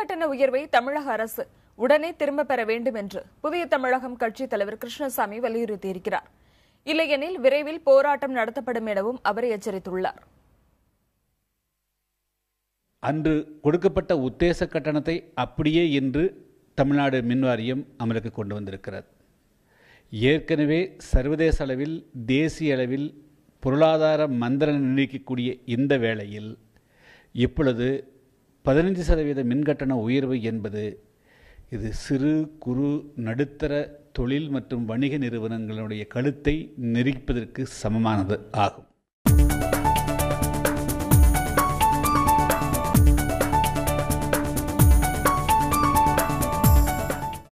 மின்கட்டண உயர்வை தமிழக அரசு உடனே திரும்ப பெற வேண்டும் என்று புதிய தமிழகம் கட்சித் தலைவர் கிருஷ்ணசாமி வலியுறுத்தியிருக்கிறார் இல்லையெனில் விரைவில் போராட்டம் நடத்தப்படும் எனவும் அவர் எச்சரித்துள்ளார் அன்று கொடுக்கப்பட்ட உத்தேச கட்டணத்தை அப்படியே இன்று தமிழ்நாடு மின் வாரியம் அமலுக்கு கொண்டு வந்திருக்கிறது ஏற்கனவே சர்வதேச அளவில் தேசிய அளவில் பொருளாதார மந்திரம் நிர்ணயிக்கக்கூடிய இந்த வேளையில் இப்பொழுது பதினைஞ்சு சதவீத மின்கட்டண உயர்வு என்பது இது சிறு குறு நடுத்தர தொழில் மற்றும் வணிக நிறுவனங்களுடைய கழுத்தை நெரிப்பதற்கு சமமானது ஆகும்